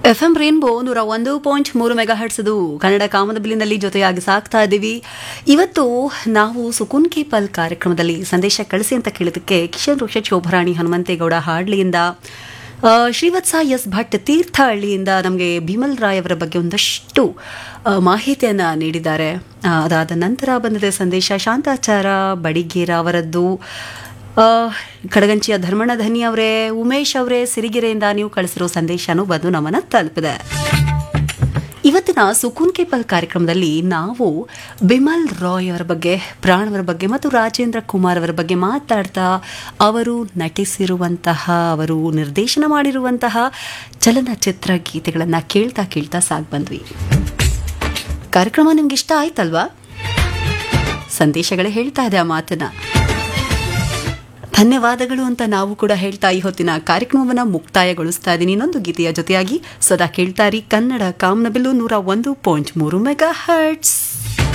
F M rainbow ನೂರ ಒಂದು point ಮೂರು ಮೆಗಾ ಹರ್ಟ್ಸದು ಕನ್ನಡ ಕಾಮನಬಿಲ್ಲಿನಲ್ಲಿ ಜೊತೆಯಾಗಿ ಸಾಕ್ತಾ ಇದ್ದೀವಿ ಇವತ್ತು ನಾವು ಸುಕೂನ್ ಕೇಪಲ್ ಕಾರ್ಯಕ್ರಮದಲ್ಲಿ ಸಂದೇಶ ಕಳಿಸಿ ಅಂತ ಕೇಳಿದಕ್ಕೆ ಕಿಶನ್ ರೋಷ ಶೋಭರಾಣಿ ಹನುಮಂತೇಗೌಡ ಹಾಡ್ಲಿಯಿಂದ ಆ, ಶ್ರೀವತ್ಸ ಎಸ್ ಭಟ್ ತೀರ್ಥಹಳ್ಳಿಯಿಂದ ನಮಗೆ ಭೀಮಲ್ ರಾಯ್ ಅವರ ಬಗ್ಗೆ ಒಂದಷ್ಟು ಆ, ಮಾಹಿತಿಯನ್ನು ನೀಡಿದ್ದಾರೆ ಆ, ಅದಾದ ನಂತರ ಬಂದಿದೆ ಸಂದೇಶ ಶಾಂತಾಚಾರ ಬಡಿಗೇರ ಅವರದ್ದು ಆ, ಕಡಗಂಚಿಯ ಧರ್ಮಣ್ಣ ಧನಿ ಅವರೇ ಉಮೇಶ್ ಅವರೇ ಸಿರಿಗೆರೆಯಿಂದ ನೀವು ಕಳಿಸಿರೋ ಸಂದೇಶನೂ ಬಂದು ನಮ್ಮನ್ನ ತಲುಪಿದೆ ಇವತ್ತಿನ ಸುಕೂನ್ ಕೇಪಲ್ ಕಾರ್ಯಕ್ರಮದಲ್ಲಿ ನಾವು ಬಿಮಲ್ ರಾಯ್ ಅವರ ಬಗ್ಗೆ ಪ್ರಾಣ್ ಅವರ ಬಗ್ಗೆ ಮತ್ತು ರಾಜೇಂದ್ರ ಕುಮಾರ್ ಅವರ ಬಗ್ಗೆ ಮಾತಾಡ್ತಾ ಅವರು ನಟಿಸಿರುವಂತಹ ಅವರು ನಿರ್ದೇಶನ ಮಾಡಿರುವಂತಹ ಚಲನಚಿತ್ರ ಗೀತೆಗಳನ್ನು ಕೇಳ್ತಾ ಕೇಳ್ತಾ ಸಾಗ್ ಬಂದ್ವಿ ಕಾರ್ಯಕ್ರಮ ನಿಮ್ಗೆ ಇಷ್ಟ ಆಯ್ತಲ್ವಾ ಸಂದೇಶಗಳೇ ಹೇಳ್ತಾ ಇದೆ ಆ ಮಾತನ್ನ ಧನ್ಯವಾದಗಳು ಅಂತ ನಾವು ಕೂಡ ಹೇಳ್ತಾ ಈ ಹೊತ್ತಿನ ಕಾರ್ಯಕ್ರಮವನ್ನು ಮುಕ್ತಾಯಗೊಳಿಸ್ತಾ ಇದ್ದೀನಿ ಇನ್ನೊಂದು ಗೀತೆಯ ಜೊತೆಯಾಗಿ ಸದಾ ಕೇಳ್ತಾರಿ ಕನ್ನಡ ಕಾಮನಬಿಲ್ಲು ನೂರ ಒಂದು ಪಾಯಿಂಟ್ ಮೂರು ಮೆಗಾ ಹರ್ಟ್ಸ್